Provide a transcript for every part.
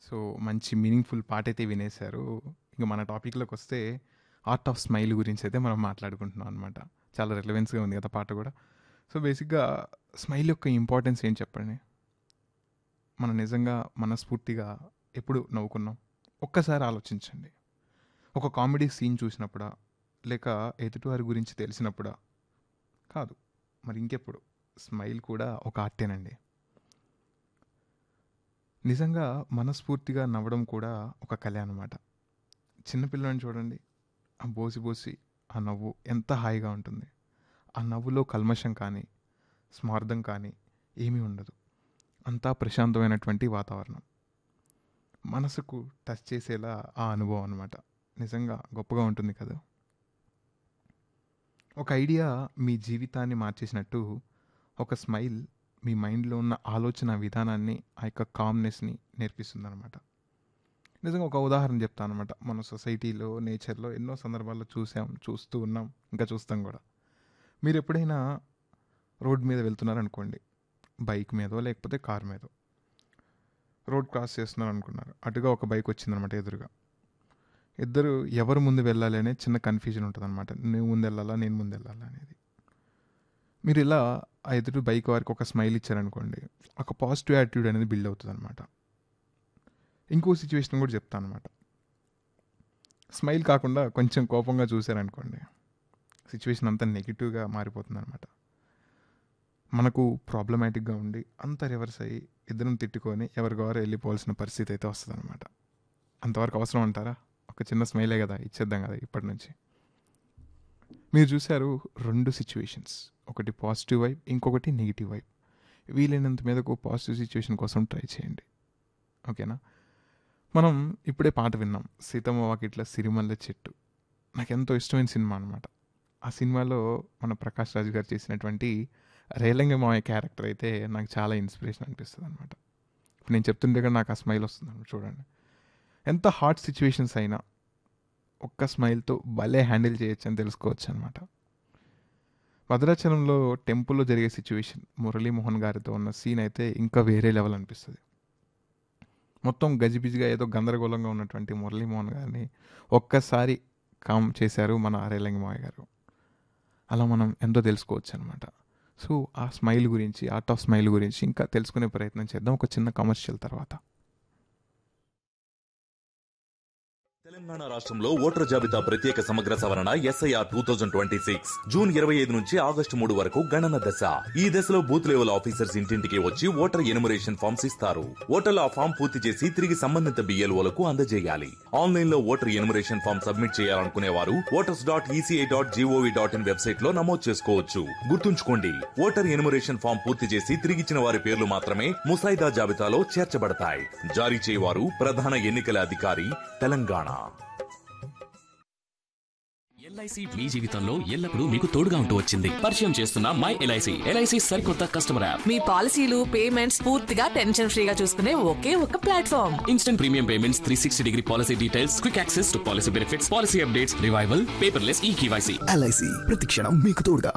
So మంచి meaningful పాటైతే వినేశారు. ఇంక మన టాపిక్‌లోకి వస్తే ఆర్ట్ ఆఫ్ స్మైల్ గురించి అయితే మనం మాట్లాడుకుంటున్నాం అనమాట. చాలా రిలవెన్స్‌గా ఉంది కదా పాట కూడా. సో బేసిక్‌గా స్మైల్ యొక్క ఇంపార్టెన్స్ ఏంటి చెప్పండి? మనం నిజంగా మనస్ఫూర్తిగా ఎప్పుడు నవ్వుకున్నాం? ఒక్కసారి ఆలోచించండి. ఒక కామెడీ సీన్ చూసినప్పుడా? లేక ఎదుటివారి గురించి తెలిసినప్పుడా? కాదు. మరి ఇంకెప్పుడు? స్మైల్ కూడా ఒక ఆర్టేనండి. నిజంగా మనస్ఫూర్తిగా నవ్వడం కూడా ఒక కళే అనమాట. చిన్న పిల్లోడిని చూడండి. ఆ బోసి బోసి ఆ నవ్వు ఎంత హాయిగా ఉంటుంది. ఆ నవ్వులో కల్మషం కానీ, స్వార్థం కానీ ఏమీ ఉండదు. అంతా ప్రశాంతమైనటువంటి వాతావరణం. మనసుకు టచ్ చేసేలా ఆ అనుభవం అనమాట. నిజంగా గొప్పగా ఉంటుంది కదా! ఒక ఐడియా మీ జీవితాన్ని మార్చేసినట్టు ఒక స్మైల్ మీ మైండ్‌లో ఉన్న ఆలోచన విధానాన్ని, ఆ యొక్క కామ్‌నెస్‌ని నేర్పిస్తుందనమాట. నిజంగా ఒక ఉదాహరణ చెప్తాననమాట. మన సొసైటీలో, నేచర్‌లో ఎన్నో సందర్భాల్లో చూసాం, చూస్తూ ఉన్నాం, ఇంకా చూస్తాం కూడా. మీరెప్పుడైనా రోడ్ మీద వెళ్తున్నారనుకోండి. బైక్ మీదో లేకపోతే కారు మీదో. రోడ్ క్రాస్ చేస్తున్నారనుకున్నారు. అటుగా ఒక బైక్ వచ్చిందనమాట ఎదురుగా. ఇద్దరు ఎవరు ముందు వెళ్ళాలి అనే చిన్న కన్‌ఫ్యూజన్ ఉంటదనమాట. నువ్వు ముందెళ్ళాలా? నేను ముందెళ్ళాలా? అనేది. మీరిలా ఆ ఎదుటి బైక్ వారికి ఒక స్మైల్ ఇచ్చారనుకోండి. ఒక పాజిటివ్ యాటిట్యూడ్ అనేది బిల్డ్ అవుతదనమాట. ఇంకో సిట్యుయేషన్ కూడా చెప్తాననమాట. స్మైల్ కాకుండా కొంచెం కోపంగా చూసారనుకోండి. సిట్యుయేషన్ అంతా నెగెటివ్‌గా మారిపోతుందనమాట. మనకు ప్రాబ్లమాటిక్‌గా ఉండి అంతా రివర్స్ అయ్యి ఇద్దరం తిట్టుకొని ఎవరికి వారు వెళ్ళిపోవాల్సిన పరిస్థితి అయితే వస్తదనమాట. అంతవరకు అవసరం అంటారా? ఒక చిన్న స్మైలే కదా! ఇచ్చేద్దాం కదా ఇప్పటి నుంచి. మీరు చూసారు 2 సిట్యుయేషన్స్. ఒకటి పాజిటివ్ వైబ్, ఇంకొకటి నెగెటివ్ వైబ్. వీలైనంత మేరకు పాజిటివ్ సిట్యుయేషన్ కోసం ట్రై చేయండి. ఓకేనా? మనం ఇప్పుడే పాట విన్నాం. 'సీతమ్మ వాకిట్ల సిరిమల్లె చెట్టు' నాకెంతో ఇష్టమైన సినిమా అనమాట. ఆ సినిమాలో మన 'ప్రకాష్ రాజ్' గారు చేసినటువంటి రేలంగి మావయ్య క్యారెక్టర్ అయితే నాకు చాలా ఇన్స్పిరేషన్ అనిపిస్తదనమాట. ఇప్పుడు నేను చెప్తుంటే కూడా నాకు ఆ స్మైల్ వస్తుందన్నమాట చూడండి. ఎంత హార్డ్ సిట్యుయేషన్స్ అయినా ఒక్క స్మైల్‌తో భలే హ్యాండిల్ చేయొచ్చని తెలుసుకోవచ్చనమాట. భద్రాచలంలో టెంపుల్‌లో జరిగే సిట్యుయేషన్ మురళీమోహన్ గారితో ఉన్న సీన్ అయితే ఇంకా వేరే లెవెల్ అనిపిస్తది. మొత్తం గజిబిజిగా ఏదో గందరగోళంగా ఉన్నటువంటి మురళీమోహన్ గారిని ఒక్కసారి కామ్ చేశారు మన రేలంగి మావయ్య గారు. అలా మనం ఎంతో తెలుసుకోవచ్చనమాట. సో, ఆ స్మైల్ గురించి, ఆర్ట్ ఆఫ్ స్మైల్ గురించి ఇంకా తెలుసుకునే ప్రయత్నం చేద్దాం ఒక చిన్న కమర్షియల్ తర్వాత. తెలంగాణ రాష్ట్రంలో ఓటర్ జాబితా ప్రత్యేక సమగ్ర సవరణ SIR two thousand twenty six June ఇరవై ఐదు నుంచి ఆగస్టు మూడు వరకు గణన దశ ఈ దశలో బూత్ లెవెల్ ఆఫీసర్స్ ఇంటింటికి వచ్చి ఓటర్ ఎనుమరేషన్ ఫామ్స్ ఇస్తారు ఓటర్లు ఆ ఫామ్ పూర్తి చేసి తిరిగి సంబంధిత బిఎల్ఓలకు అందజేయాలి ఆన్లైన్ లో ఓటర్ ఎనుమరేషన్ ఫామ్ సబ్మిట్ చేయాలనుకునే వారు voters dot ECI dot GOV dot in website లో నమోదు చేసుకోవచ్చు గుర్తుంచుకోండి ఓటర్ ఎనుమరేషన్ ఫామ్ పూర్తి చేసి తిరిగిచ్చిన వారి పేర్లు మాత్రమే ముసాయిదా జాబితాలో చేర్చబడతాయి జారీ చేయవారు ప్రధాన ఎన్నికల అధికారి తెలంగాణ ఎల్ఐసి మీ జీవితంలో ఎల్లప్పుడూ మీకు తోడుగా ఉంటూ వచ్చింది పరిచయం చేస్తున్న మై ఎల్ఐసి ఎల్ఐసి సరికొత్త కస్టమర్ యాప్ మీ పాలసీలు పేమెంట్స్ పూర్తిగా టెన్షన్ ఫ్రీగా చూసుకునే ఒకే ఒక platform instant premium payments three sixty degree policy details quick access to policy benefits policy updates revival paperless e KYC LIC ప్రతిక్షణం మీకు తోడుగా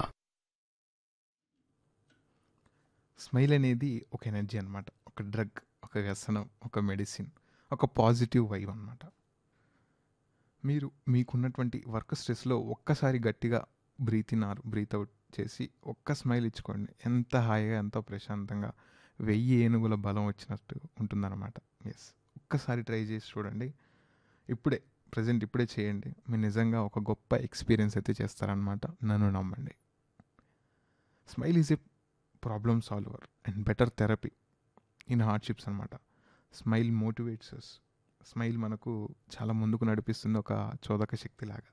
స్మైల్ అనేది ఒక ఎనర్జీ అనమాట. ఒక డ్రగ్, ఒక వ్యసనం, ఒక మెడిసిన్, ఒక పాజిటివ్ వైబ్ అనమాట. మీరు మీకున్నటువంటి వర్క్ స్ట్రెస్‌లో ఒక్కసారి గట్టిగా breathe in or breathe out చేసి ఒక్క స్మైల్ ఇచ్చుకోండి. ఎంత హాయిగా, ఎంతో ప్రశాంతంగా 1000 ఏనుగుల బలం వచ్చినట్టు ఉంటుందన్నమాట. యెస్. ఒక్కసారి ట్రై చేసి చూడండి. ఇప్పుడే ప్రెజెంట్ ఇప్పుడే చేయండి. మీరు నిజంగా ఒక గొప్ప ఎక్స్‌పీరియన్స్ అయితే చేస్తారనమాట. నన్ను నమ్మండి. Smile is a problem solver and better therapy in hardships అనమాట. Smile motivates us. స్మైల్ మనకు చాలా ముందుకు నడిపిస్తుంది ఒక చోదక శక్తిలాగా.